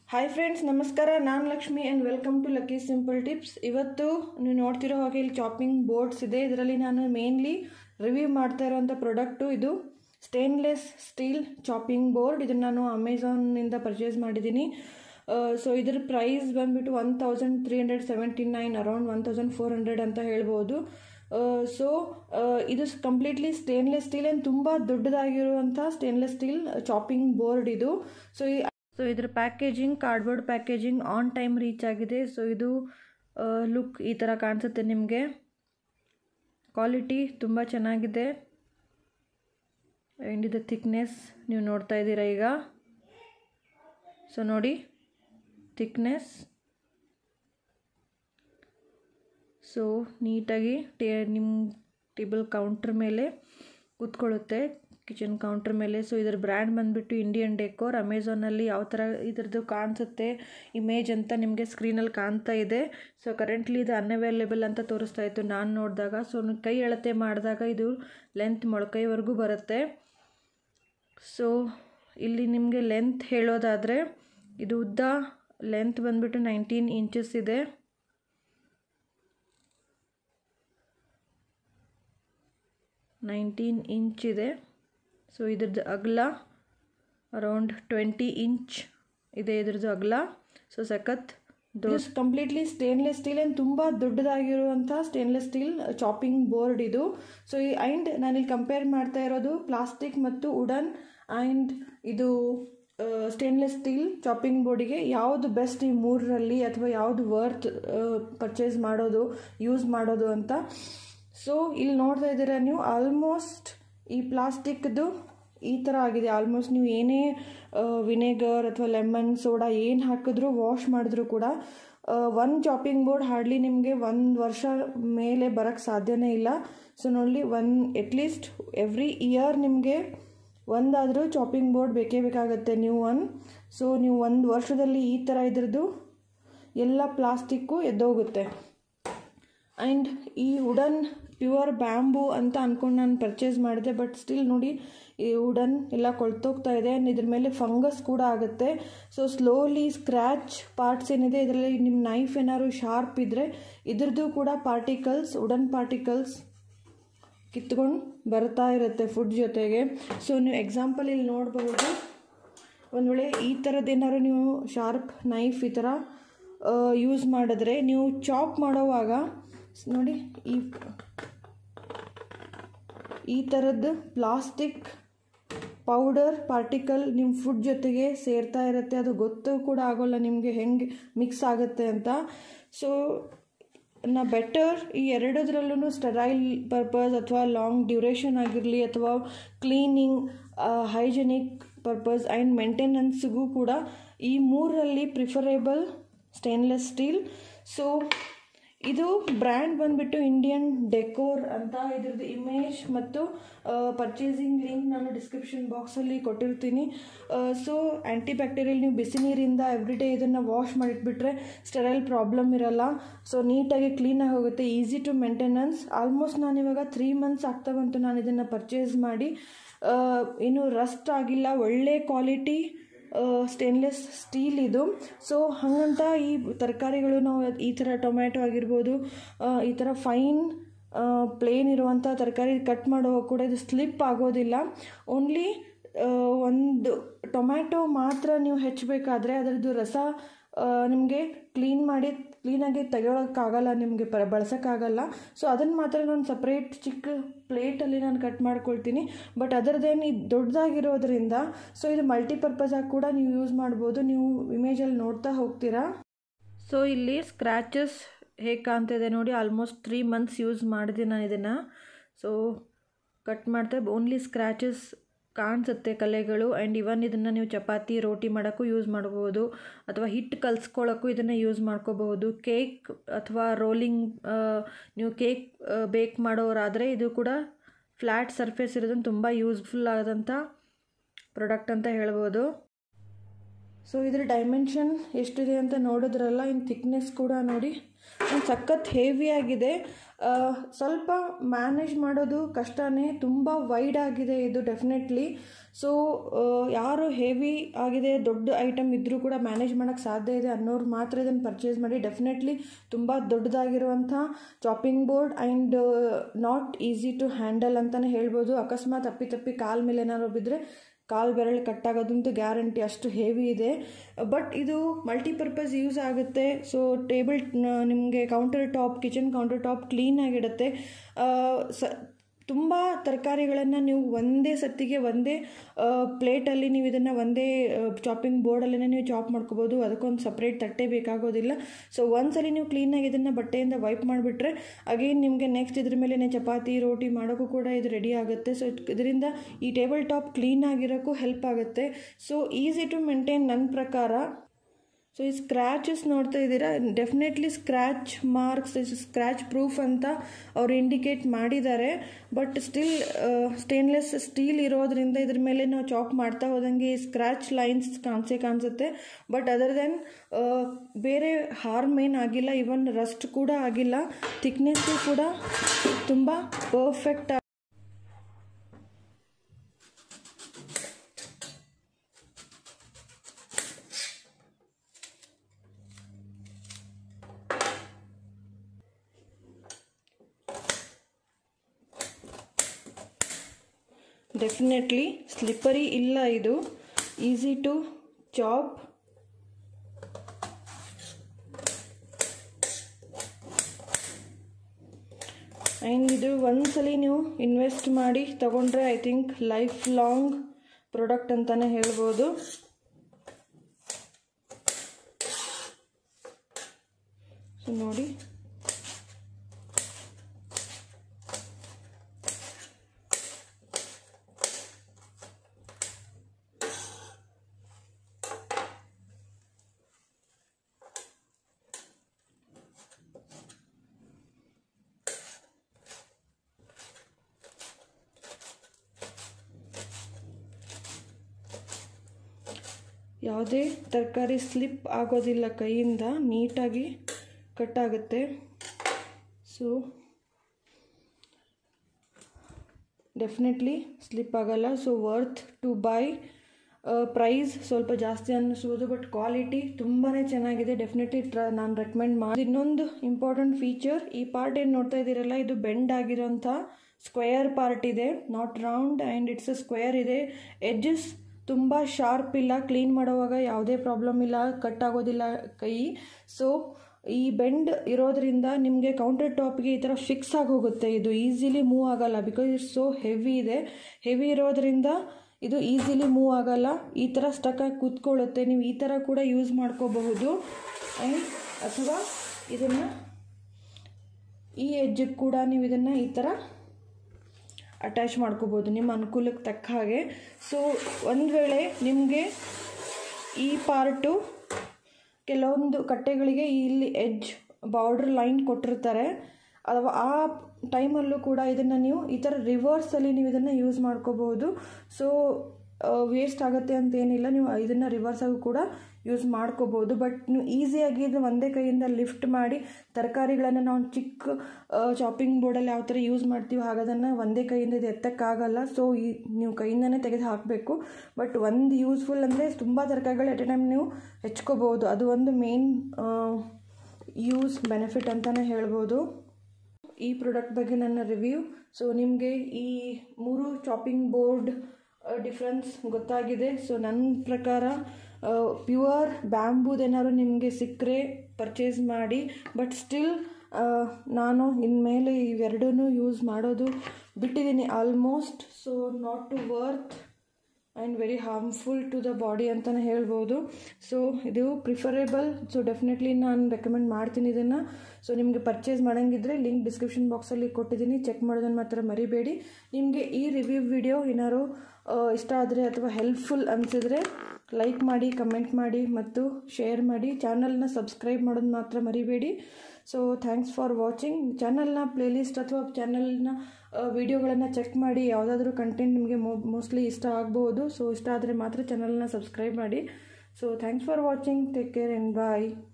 hi friends ನಮಸ್ಕಾರ ನಾನು Lakshmi and welcome to lucky simple tips ಇವತ್ತು ನೀವು ನೋಡ್ತಿರೋ ಹಾಗೆ ಇಲ್ಲಿ ಚಾಪಿಂಗ್ ಬೋರ್ಡ್ಸ್ ಇದೆ ಇದರಲ್ಲಿ ನಾನು ಮೇನ್ಲಿ ರಿವ್ಯೂ ಮಾಡ್ತಾ ಇರೋಂಥ ಪ್ರಾಡಕ್ಟು ಇದು ಸ್ಟೇನ್ಲೆಸ್ ಸ್ಟೀಲ್ ಚಾಪಿಂಗ್ ಬೋರ್ಡ್ ಇದನ್ನು ನಾನು ಅಮೆಝಾನ್ನಿಂದ ಪರ್ಚೇಸ್ ಮಾಡಿದ್ದೀನಿ ಸೊ ಇದ್ರ ಪ್ರೈಸ್ ಬಂದುಬಿಟ್ಟು one thousand three hundred seventy nine around one thousand four hundred ಅಂತ ಹೇಳ್ಬೋದು ಸೊ ಇದು ಕಂಪ್ಲೀಟ್ಲಿ ಸ್ಟೇನ್ಲೆಸ್ ಸ್ಟೀಲ್ ಏನು ತುಂಬ ದೊಡ್ಡದಾಗಿರುವಂಥ ಸ್ಟೇನ್ಲೆಸ್ ಸ್ಟೀಲ್ ಚಾಪಿಂಗ್ ಬೋರ್ಡ್ ಇದು ಸೊ ಈ ಸೊ ಇದ್ರ packaging cardboard packaging on time reach ಆಗಿದೆ ಸೊ ಇದು ಲುಕ್ ಈ ಥರ ಕಾಣಿಸುತ್ತೆ ನಿಮಗೆ ಕ್ವಾಲಿಟಿ ತುಂಬ ಚೆನ್ನಾಗಿದೆ ಆ್ಯಂಡ್ ಇದು ಥಿಕ್ನೆಸ್ ನೀವು ನೋಡ್ತಾ ಇದ್ದೀರಾ ಈಗ ಸೊ ನೋಡಿ ಥಿಕ್ನೆಸ್ ಸೊ ನೀಟಾಗಿ ಟೇ ನಿಮ್ಮ ಟೇಬಲ್ ಕೌಂಟ್ರ್ ಮೇಲೆ ಕೂತ್ಕೊಳ್ಳುತ್ತೆ ಕಿಚನ್ ಕೌಂಟ್ರ್ ಮೇಲೆ ಸೊ ಇದರ ಬ್ರ್ಯಾಂಡ್ ಬಂದುಬಿಟ್ಟು ಇಂಡಿಯನ್ ಡೆಕೋರ್ ಅಮೆಝಾನಲ್ಲಿ ಯಾವ ಥರ ಇದ್ರದ್ದು ಕಾಣಿಸುತ್ತೆ ಇಮೇಜ್ ಅಂತ ನಿಮಗೆ ಸ್ಕ್ರೀನಲ್ಲಿ ಕಾಣ್ತಾ ಇದೆ ಸೊ ಕರೆಂಟ್ಲಿ ಇದು ಅನ್ಅವೈಲೇಬಲ್ ಅಂತ ತೋರಿಸ್ತಾ ಇತ್ತು ನಾನು ನೋಡಿದಾಗ ಸೊ ಕೈ ಅಳತೆ ಮಾಡಿದಾಗ ಇದು ಲೆಂತ್ ಮೊಳಕೈವರೆಗೂ ಬರುತ್ತೆ ಸೊ ಇಲ್ಲಿ ನಿಮಗೆ ಲೆಂತ್ ಹೇಳೋದಾದರೆ ಇದು ಉದ್ದ ಲೆಂತ್ ಬಂದುಬಿಟ್ಟು ನೈನ್ಟೀನ್ ಇಂಚಸ್ ಇದೆ ನೈನ್ಟೀನ್ ಇಂಚ್ ಇದೆ ಸೊ ಇದ್ರದ್ದು ಅಗಲ ಅರೌಂಡ್ ಟ್ವೆಂಟಿ ಇಂಚ್ ಇದೆ ಇದ್ರದ್ದು ಅಗಲ ಸೊ ಸಖತ್ ದಿಸ್ ಕಂಪ್ಲೀಟ್ಲಿ ಸ್ಟೇನ್ಲೆಸ್ ಸ್ಟೀಲ್ ಏನು ತುಂಬ ದೊಡ್ಡದಾಗಿರುವಂಥ ಸ್ಟೇನ್ಲೆಸ್ ಸ್ಟೀಲ್ ಚಾಪಿಂಗ್ ಬೋರ್ಡ್ ಇದು ಸೊ ಈ ಆ್ಯಂಡ್ ನಾನಿಲ್ಲಿ ಕಂಪೇರ್ ಮಾಡ್ತಾ ಇರೋದು ಪ್ಲಾಸ್ಟಿಕ್ ಮತ್ತು ವುಡನ್ ಆ್ಯಂಡ್ ಇದು ಸ್ಟೇನ್ಲೆಸ್ ಸ್ಟೀಲ್ ಚಾಪಿಂಗ್ ಬೋರ್ಡಿಗೆ ಯಾವುದು ಬೆಸ್ಟ್ ಈ ಮೂರರಲ್ಲಿ ಅಥವಾ ಯಾವುದು ವರ್ತ್ ಪರ್ಚೇಸ್ ಮಾಡೋದು ಯೂಸ್ ಮಾಡೋದು ಅಂತ ಸೊ ಇಲ್ಲಿ ನೋಡ್ತಾ ಇದ್ದೀರಾ ನೀವು ಆಲ್ಮೋಸ್ಟ್ ಈ ಪ್ಲಾಸ್ಟಿಕ್ದು ಈ ಥರ ಆಗಿದೆ ಆಲ್ಮೋಸ್ಟ್ ನೀವು ಏನೇ ವಿನೆಗರ್ ಅಥವಾ ಲೆಮನ್ ಸೋಡಾ ಏನು ಹಾಕಿದ್ರೂ ವಾಶ್ ಮಾಡಿದ್ರೂ ಕೂಡ ಒನ್ ಚಾಪಿಂಗ್ ಬೋರ್ಡ್ ಹಾರ್ಡ್ಲಿ ನಿಮಗೆ ಒಂದು ವರ್ಷ ಮೇಲೆ ಬರೋಕ್ಕೆ ಸಾಧ್ಯನೇ ಇಲ್ಲ ಸೊ ನೋಡಿ ಒನ್ ಎಟ್ಲೀಸ್ಟ್ ಎವ್ರಿ ಇಯರ್ ನಿಮಗೆ ಒಂದಾದರೂ ಚಾಪಿಂಗ್ ಬೋರ್ಡ್ ಬೇಕೇ ಬೇಕಾಗುತ್ತೆ ನ್ಯೂ ಒನ್ ಸೊ ನೀವು ಒಂದು ವರ್ಷದಲ್ಲಿ ಈ ಥರ ಇದ್ರದ್ದು ಎಲ್ಲ ಪ್ಲಾಸ್ಟಿಕ್ಕು ಎದ್ದೋಗುತ್ತೆ ಆ್ಯಂಡ್ ಈ ವುಡನ್ ಪ್ಯೂರ್ ಬ್ಯಾಂಬೂ ಅಂತ ಅಂದ್ಕೊಂಡು ನಾನು ಪರ್ಚೇಸ್ ಮಾಡಿದೆ ಬಟ್ ಸ್ಟಿಲ್ ನೋಡಿ ಈ ವುಡನ್ ಎಲ್ಲ ಕೊಳ್ತೋಗ್ತಾ ಇದೆ ಇದ್ರ ಮೇಲೆ ಫಂಗಸ್ ಕೂಡ ಆಗುತ್ತೆ ಸೊ ಸ್ಲೋಲಿ ಸ್ಕ್ರ್ಯಾಚ್ ಪಾರ್ಟ್ಸ್ ಏನಿದೆ ಇದರಲ್ಲಿ ನಿಮ್ಮ ನೈಫ್ ಏನಾದ್ರು ಶಾರ್ಪ್ ಇದ್ದರೆ ಇದ್ರದ್ದು ಕೂಡ ಪಾರ್ಟಿಕಲ್ಸ್ ವುಡನ್ ಪಾರ್ಟಿಕಲ್ಸ್ ಕಿತ್ಕೊಂಡು ಬರ್ತಾ ಇರುತ್ತೆ ಫುಡ್ ಜೊತೆಗೆ ಸೊ ನೀವು ಎಕ್ಸಾಂಪಲ್ ಇಲ್ಲಿ ನೋಡಬಹುದು ಒಂದು ವೇಳೆ ಈ ಥರದ್ದು ಏನಾದ್ರು ನೀವು ಶಾರ್ಪ್ ನೈಫ್ ಈ ಥರ ಯೂಸ್ ಮಾಡಿದ್ರೆ ನೀವು ಚಾಪ್ ಮಾಡೋವಾಗ ನೋಡಿ ಈ ಈ ಥರದ್ದು ಪ್ಲಾಸ್ಟಿಕ್ ಪೌಡರ್ ಪಾರ್ಟಿಕಲ್ ನಿಮ್ಮ ಫುಡ್ ಜೊತೆಗೆ ಸೇರ್ತಾ ಇರುತ್ತೆ ಅದು ಗೊತ್ತು ಕೂಡ ಆಗೋಲ್ಲ ನಿಮಗೆ ಹೆಂಗೆ ಮಿಕ್ಸ್ ಆಗುತ್ತೆ ಅಂತ ಸೊ ನಾ ಬೆಟರ್ ಈ ಎರಡದ್ರಲ್ಲೂ ಸ್ಟೆರೈಲ್ ಪರ್ಪಸ್ ಅಥವಾ ಲಾಂಗ್ ಡ್ಯೂರೇಷನ್ ಆಗಿರಲಿ ಅಥವಾ ಕ್ಲೀನಿಂಗ್ ಹೈಜೆನಿಕ್ ಪರ್ಪಸ್ ಆ್ಯಂಡ್ ಮೇಂಟೆನೆನ್ಸ್ಗೂ ಕೂಡ ಈ ಮೂರರಲ್ಲಿ ಪ್ರಿಫರೇಬಲ್ ಸ್ಟೇನ್ಲೆಸ್ ಸ್ಟೀಲ್ ಸೊ ಇದು ಬ್ರ್ಯಾಂಡ್ ಬಂದುಬಿಟ್ಟು ಇಂಡಿಯನ್ ಡೆಕೋರ್ ಅಂತ ಇದ್ರದ್ದು ಇಮೇಜ್ ಮತ್ತು ಪರ್ಚೇಸಿಂಗ್ ಲಿಂಕ್ ನಾನು ಡಿಸ್ಕ್ರಿಪ್ಷನ್ ಬಾಕ್ಸಲ್ಲಿ ಕೊಟ್ಟಿರ್ತೀನಿ ಸೊ ಆ್ಯಂಟಿ ಬ್ಯಾಕ್ಟೀರಿಯಲ್ ನೀವು ಬಿಸಿ ನೀರಿಂದ ಎವ್ರಿ ಡೇ ಇದನ್ನು ವಾಶ್ ಮಾಡಿಟ್ಬಿಟ್ರೆ ಸ್ಟೆರೈಲ್ ಪ್ರಾಬ್ಲಮ್ ಇರಲ್ಲ ಸೊ ನೀಟಾಗಿ ಕ್ಲೀನಾಗಿ ಹೋಗುತ್ತೆ ಈಸಿ ಟು ಮೇಂಟೆನೆನ್ಸ್ ಆಲ್ಮೋಸ್ಟ್ ನಾನು ಇವಾಗ ತ್ರೀ ಮಂತ್ಸ್ ಆಗ್ತಾ ಬಂತು ನಾನು ಇದನ್ನು ಪರ್ಚೇಸ್ ಮಾಡಿ ಏನು ರಸ್ಟ್ ಆಗಿಲ್ಲ ಒಳ್ಳೆ ಕ್ವಾಲಿಟಿ ಸ್ಟೇನ್ಲೆಸ್ ಸ್ಟೀಲ್ ಇದು ಸೊ ಹಾಗಂತ ಈ ತರಕಾರಿಗಳು ನಾವು ಈ ಥರ ಟೊಮ್ಯಾಟೊ ಆಗಿರ್ಬೋದು ಈ ಥರ ಫೈನ್ ಪ್ಲೇನ್ ಇರುವಂಥ ತರಕಾರಿ ಕಟ್ ಮಾಡುವಾಗ ಕೂಡ ಇದು ಸ್ಲಿಪ್ ಆಗೋದಿಲ್ಲ ಓನ್ಲಿ ಒಂದು ಟೊಮ್ಯಾಟೊ ಮಾತ್ರ ನೀವು ಹೆಚ್ಚಬೇಕಾದ್ರೆ ಅದರದ್ದು ರಸ ನಿಮಗೆ ಕ್ಲೀನ್ ಮಾಡಿ ಕ್ಲೀನಾಗಿ ತೆಗೊಳಕ್ಕಾಗಲ್ಲ ನಿಮಗೆ ಪ ಬಳಸೋಕ್ಕಾಗಲ್ಲ ಸೊ ಅದನ್ನು ಮಾತ್ರ ನಾನು ಸಪ್ರೇಟ್ ಚಿಕ್ಕ ಪ್ಲೇಟಲ್ಲಿ ನಾನು ಕಟ್ ಮಾಡ್ಕೊಳ್ತೀನಿ ಬಟ್ ಅದರದ್ದೇನು ಇದು ದೊಡ್ಡದಾಗಿರೋದ್ರಿಂದ ಸೊ ಇದು ಮಲ್ಟಿಪರ್ಪಸ್ ಆಗಿ ಕೂಡ ನೀವು ಯೂಸ್ ಮಾಡ್ಬೋದು ನೀವು ಇಮೇಜಲ್ಲಿ ನೋಡ್ತಾ ಹೋಗ್ತೀರಾ ಸೊ ಇಲ್ಲಿ ಸ್ಕ್ರ್ಯಾಚಸ್ ಹೇಗೆ ಕಾಣ್ತಿದೆ ನೋಡಿ ಆಲ್ಮೋಸ್ಟ್ ತ್ರೀ ಮಂತ್ಸ್ ಯೂಸ್ ಮಾಡಿದೆ ನಾನು ಇದನ್ನು ಸೊ ಕಟ್ ಮಾಡ್ತಾ ಓನ್ಲಿ ಸ್ಕ್ರ್ಯಾಚಸ್ ಕಾಣಿಸುತ್ತೆ ಕಲೆಗಳು ಆ್ಯಂಡ್ ಇವನ್ ಇದನ್ನು ನೀವು ಚಪಾತಿ ರೋಟಿ ಮಾಡೋಕ್ಕೂ ಯೂಸ್ ಮಾಡ್ಬೋದು ಅಥವಾ ಹಿಟ್ಟು ಕಲಿಸ್ಕೊಳ್ಳೋಕ್ಕೂ ಇದನ್ನು ಯೂಸ್ ಮಾಡ್ಕೋಬಹುದು ಕೇಕ್ ಅಥವಾ ರೋಲಿಂಗ್ ನೀವು ಕೇಕ್ ಬೇಕ್ ಮಾಡೋರಾದರೆ ಇದು ಕೂಡ ಫ್ಲ್ಯಾಟ್ ಸರ್ಫೇಸ್ ಇರೋದನ್ನು ತುಂಬ ಯೂಸ್ಫುಲ್ ಆದಂಥ ಪ್ರಾಡಕ್ಟ್ ಅಂತ ಹೇಳ್ಬೋದು ಸೊ ಇದ್ರ ಡೈಮೆನ್ಷನ್ ಎಷ್ಟಿದೆ ಅಂತ ನೋಡಿದ್ರಲ್ಲ ಇನ್ನು ಥಿಕ್ನೆಸ್ ಕೂಡ ನೋಡಿ ಒಂದು ಸಖತ್ ಹೆವಿ ಆಗಿದೆ ಆ, ಸ್ವಲ್ಪ ಮ್ಯಾನೇಜ್ ಮಾಡೋದು ಕಷ್ಟನೇ ತುಂಬ ವೈಡ್ ಆಗಿದೆ ಇದು ಡೆಫಿನೆಟ್ಲಿ ಸೊ ಯಾರು ಹೆವಿ ಆಗಿದೆ ದೊಡ್ಡ ಐಟಮ್ ಇದ್ದರೂ ಕೂಡ ಮ್ಯಾನೇಜ್ ಮಾಡೋಕ್ಕೆ ಸಾಧ್ಯ ಇದೆ ಅನ್ನೋರು ಮಾತ್ರ ಇದನ್ನು ಪರ್ಚೇಸ್ ಮಾಡಿ ಡೆಫಿನೆಟ್ಲಿ ತುಂಬ ದೊಡ್ಡದಾಗಿರುವಂಥ chopping board and not easy to handle ಅಂತಲೇ ಹೇಳ್ಬೋದು ಅಕಸ್ಮಾತ್ ತಪ್ಪಿ ತಪ್ಪಿ ಕಾಲ್ ಮೇಲೆ ಏನಾದ್ರು ಬಿದ್ದರೆ ಕಾಲು ಬೆರಳು ಕಟ್ಟಾಗೋದಂತೂ ಗ್ಯಾರಂಟಿ ಅಷ್ಟು ಹೆವಿ ಇದೆ ಬಟ್ ಇದು ಮಲ್ಟಿಪರ್ಪಸ್ ಯೂಸ್ ಆಗುತ್ತೆ ಸೊ ಟೇಬಲ್ ನಿಮಗೆ counter top kitchen counter top ಕ್ಲೀನಾಗಿಡುತ್ತೆ ಸ ತುಂಬ ತರಕಾರಿಗಳನ್ನು ನೀವು ಒಂದೇ ಸತ್ತಿಗೆ ಒಂದೇ ಪ್ಲೇಟಲ್ಲಿ ನೀವು ಇದನ್ನು ಒಂದೇ ಚಾಪಿಂಗ್ ಬೋರ್ಡಲ್ಲೇ ನೀವು ಚಾಪ್ ಮಾಡ್ಕೋಬೋದು ಅದಕ್ಕೊಂದು ಸಪ್ರೇಟ್ ತಟ್ಟೆ ಬೇಕಾಗೋದಿಲ್ಲ ಸೊ ಒಂದ್ಸಲಿ ನೀವು ಕ್ಲೀನಾಗಿ ಇದನ್ನು ಬಟ್ಟೆಯಿಂದ ವೈಪ್ ಮಾಡಿಬಿಟ್ರೆ ಅಗೇನ್ ನಿಮಗೆ ನೆಕ್ಸ್ಟ್ ಇದ್ರ ಮೇಲೆ ಚಪಾತಿ ರೋಟಿ ಮಾಡೋಕ್ಕೂ ಕೂಡ ಇದು ರೆಡಿ ಆಗುತ್ತೆ ಸೊ ಇದರಿಂದ ಈ ಟೇಬಲ್ ಟಾಪ್ ಕ್ಲೀನ್ ಆಗಿರೋಕ್ಕೂ ಹೆಲ್ಪ್ ಆಗುತ್ತೆ ಸೊ ಈಸಿ ಟು ಮೇಂಟೈನ್ ನನ್ನ ಪ್ರಕಾರ ಸೊ ಈ ಸ್ಕ್ರ್ಯಾಚಸ್ ನೋಡ್ತಾ ಇದ್ದೀರಾ definitely scratch marks scratch proof ಅಂತ ಅವ್ರು ಇಂಡಿಕೇಟ್ ಮಾಡಿದ್ದಾರೆ ಬಟ್ ಸ್ಟಿಲ್ ಸ್ಟೇನ್ಲೆಸ್ ಸ್ಟೀಲ್ ಇರೋದ್ರಿಂದ ಇದ್ರ ಮೇಲೆ ನಾವು ಚಾಪ್ ಮಾಡ್ತಾ ಹೋದಂಗೆ ಸ್ಕ್ರ್ಯಾಚ್ ಲೈನ್ಸ್ ಕಾಣಿಸೇ ಕಾಣಿಸುತ್ತೆ ಬಟ್ ಅದರ್ ದೆನ್ ಬೇರೆ ಹಾರ್ಮ್ ಏನು ಆಗಿಲ್ಲ ಇವನ್ ರಸ್ಟ್ ಕೂಡ ಆಗಿಲ್ಲ ಥಿಕ್ನೆಸ್ಸು ಕೂಡ ತುಂಬ ಪರ್ಫೆಕ್ಟ್ ಡೆಫಿನೆಟ್ಲಿ ಸ್ಲಿಪ್ಪರಿ ಇಲ್ಲ ಇದು ಈಸಿ ಟು ಚಾಪ್ ಆ್ಯಂಡ್ ಇದು ಒಂದ್ಸಲಿ ನೀವು ಇನ್ವೆಸ್ಟ್ ಮಾಡಿ ತಗೊಂಡ್ರೆ I think life long product ಅಂತಲೇ ಹೇಳ್ಬೋದು ಸೊ ನೋಡಿ ಯಾವುದೇ ತರಕಾರಿ ಸ್ಲಿಪ್ ಆಗೋದಿಲ್ಲ ಕೈಯಿಂದ ನೀಟಾಗಿ ಕಟ್ ಆಗುತ್ತೆ ಸೊ ಡೆಫಿನೆಟ್ಲಿ ಸ್ಲಿಪ್ ಆಗಲ್ಲ so worth to buy price ಸ್ವಲ್ಪ ಜಾಸ್ತಿ ಅನ್ನಿಸ್ಬೋದು ಬಟ್ ಕ್ವಾಲಿಟಿ ತುಂಬಾ ಚೆನ್ನಾಗಿದೆ ಡೆಫಿನೆಟ್ಲಿ ಟ್ರ ನಾನು ರೆಕಮೆಂಡ್ ಮಾಡಿ ಇನ್ನೊಂದು ಇಂಪಾರ್ಟೆಂಟ್ ಫೀಚರ್ ಈ ಪಾರ್ಟ್ ಏನು ನೋಡ್ತಾ ಇದ್ದೀರಲ್ಲ ಇದು ಬೆಂಡ್ ಆಗಿರೋಂಥ ಸ್ಕ್ವೇರ್ ಪಾರ್ಟ್ ಇದೆ not round and it's a square ಇದೆ ಎಡ್ಜಸ್ ತುಂಬ ಶಾರ್ಪ್ ಇಲ್ಲ ಕ್ಲೀನ್ ಮಾಡುವಾಗ ಯಾವುದೇ ಪ್ರಾಬ್ಲಮ್ ಇಲ್ಲ ಕಟ್ ಆಗೋದಿಲ್ಲ ಕೈ ಸೊ ಈ ಬೆಂಡ್ ಇರೋದ್ರಿಂದ ನಿಮಗೆ ಕೌಂಟರ್ ಟಾಪ್ಗೆ ಈ ಥರ ಫಿಕ್ಸ್ ಆಗಿ ಹೋಗುತ್ತೆ ಇದು ಈಸಿಲಿ ಮೂವ್ ಆಗಲ್ಲ ಬಿಕಾಸ್ ಇಟ್ಸ್ ಸೋ ಹೆವಿ ಇದೆ ಹೆವಿ ಇರೋದ್ರಿಂದ ಇದು ಈಸಿಲಿ ಮೂವ್ ಆಗಲ್ಲ ಈ ಥರ ಸ್ಟಕ್ಕಾಗಿ ಕೂತ್ಕೊಳ್ಳುತ್ತೆ ನೀವು ಈ ಥರ ಕೂಡ ಯೂಸ್ ಮಾಡ್ಕೋಬಹುದು ಆ್ಯಂಡ್ ಅಥವಾ ಇದನ್ನು ಈ ಎಜ್ಜಿಗೆ ಕೂಡ ನೀವು ಇದನ್ನು ಈ ಥರ ಅಟ್ಯಾಚ್ ಮಾಡ್ಕೋಬೋದು ನಿಮ್ಮ ಅನುಕೂಲಕ್ಕೆ ತಕ್ಕ ಹಾಗೆ ಸೊ ಒಂದು ವೇಳೆ ನಿಮಗೆ ಈ ಪಾರ್ಟು ಕೆಲವೊಂದು ಕಟ್ಟೆಗಳಿಗೆ ಇಲ್ಲಿ ಎಡ್ಜ್ ಬಾರ್ಡ್ರ್ ಲೈನ್ ಕೊಟ್ಟಿರ್ತಾರೆ ಅಥವಾ ಆ ಟೈಮಲ್ಲೂ ಕೂಡ ಇದನ್ನು ನೀವು ಈ ಥರ ರಿವರ್ಸಲ್ಲಿ ನೀವು ಇದನ್ನು ಯೂಸ್ ಮಾಡ್ಕೋಬೋದು ಸೊ ವೇಸ್ಟ್ ಆಗುತ್ತೆ ಅಂತ ಏನಿಲ್ಲ ನೀವು ಇದನ್ನು ರಿವರ್ಸಾಗೂ ಕೂಡ ಯೂಸ್ ಮಾಡ್ಕೋಬೋದು ಬಟ್ ನೀವು ಈಸಿಯಾಗಿ ಇದು ಒಂದೇ ಕೈಯಿಂದ ಲಿಫ್ಟ್ ಮಾಡಿ ತರಕಾರಿಗಳನ್ನು ನಾವು ಚಿಕ್ಕ ಚಾಪಿಂಗ್ ಬೋರ್ಡಲ್ಲಿ ಯಾವ ಥರ ಯೂಸ್ ಮಾಡ್ತೀವಿ ಹಾಗದನ್ನು ಒಂದೇ ಕೈಯಿಂದ ಇದು ಎತ್ತಕ್ಕಾಗಲ್ಲ ಸೊ ಈ ನೀವು ಕೈಯಿಂದನೇ ತೆಗೆದು ಹಾಕಬೇಕು ಬಟ್ ಒಂದು ಯೂಸ್ಫುಲ್ ಅಂದರೆ ತುಂಬ ತರಕಾರಿಗಳು ಎಟ್ ಎ ಟೈಮ್ ನೀವು ಹೆಚ್ಕೋಬೋದು ಅದು ಒಂದು ಮೇನ್ ಯೂಸ್ ಬೆನಿಫಿಟ್ ಅಂತಲೇ ಹೇಳ್ಬೋದು ಈ ಪ್ರಾಡಕ್ಟ್ ಬಗ್ಗೆ ನನ್ನ ರಿವ್ಯೂ ಸೊ ನಿಮಗೆ ಈ ಮೂರು ಚಾಪಿಂಗ್ ಬೋರ್ಡ್ ಡಿಫ್ರೆನ್ಸ್ ಗೊತ್ತಾಗಿದೆ ಸೊ ನನ್ನ ಪ್ರಕಾರ ಪ್ಯೂರ್ ಬ್ಯಾಂಬೂದೇನಾದ್ರು ನಿಮಗೆ ಸಿಕ್ಕರೆ ಪರ್ಚೇಸ್ ಮಾಡಿ ಬಟ್ ಸ್ಟಿಲ್ ನಾನು ಇನ್ಮೇಲೆ ಇವೆರಡೂ ಯೂಸ್ ಮಾಡೋದು ಬಿಟ್ಟಿದ್ದೀನಿ almost so not to worth and very harmful to the body ಅಂತಲೇ ಹೇಳ್ಬೋದು ಸೊ ಇದು ಪ್ರಿಫರೇಬಲ್ ಸೊ ಡೆಫಿನೆಟ್ಲಿ ನಾನು ರೆಕಮೆಂಡ್ ಮಾಡ್ತೀನಿ ಇದನ್ನು ಸೊ ನಿಮಗೆ ಪರ್ಚೇಸ್ ಮಾಡೋಂಗಿದ್ರೆ ಲಿಂಕ್ ಡಿಸ್ಕ್ರಿಪ್ಷನ್ ಬಾಕ್ಸಲ್ಲಿ ಕೊಟ್ಟಿದ್ದೀನಿ ಚೆಕ್ ಮಾಡೋದನ್ನು ಮಾತ್ರ ಮರಿಬೇಡಿ ನಿಮಗೆ ಈ ರಿವ್ಯೂ ವಿಡಿಯೋ ಏನಾದ್ರು ಇಷ್ಟ ಆದರೆ ಅಥವಾ ಹೆಲ್ಪ್ಫುಲ್ ಅನಿಸಿದ್ರೆ ಲೈಕ್ ಮಾಡಿ ಕಮೆಂಟ್ ಮಾಡಿ ಮತ್ತು ಶೇರ್ ಮಾಡಿ ಚಾನಲ್ನ ಸಬ್ಸ್ಕ್ರೈಬ್ ಮಾಡೋದು ಮಾತ್ರ ಮರಿಬೇಡಿ ಸೊ ಥ್ಯಾಂಕ್ಸ್ ಫಾರ್ ವಾಚಿಂಗ್ ಚಾನಲ್ನ ಪ್ಲೇಲಿಸ್ಟ್ ಅಥವಾ ಚಾನಲ್ನ ವಿಡಿಯೋಗಳನ್ನು ಚೆಕ್ ಮಾಡಿ ಯಾವುದಾದ್ರೂ ಕಂಟೆಂಟ್ ನಿಮಗೆ ಮೋ ಮೋಸ್ಟ್ಲಿ ಇಷ್ಟ ಆಗ್ಬೋದು ಸೊ ಇಷ್ಟ ಆದರೆ ಮಾತ್ರ ಚಾನಲ್ನ ಸಬ್ಸ್ಕ್ರೈಬ್ ಮಾಡಿ so thanks for watching take care and bye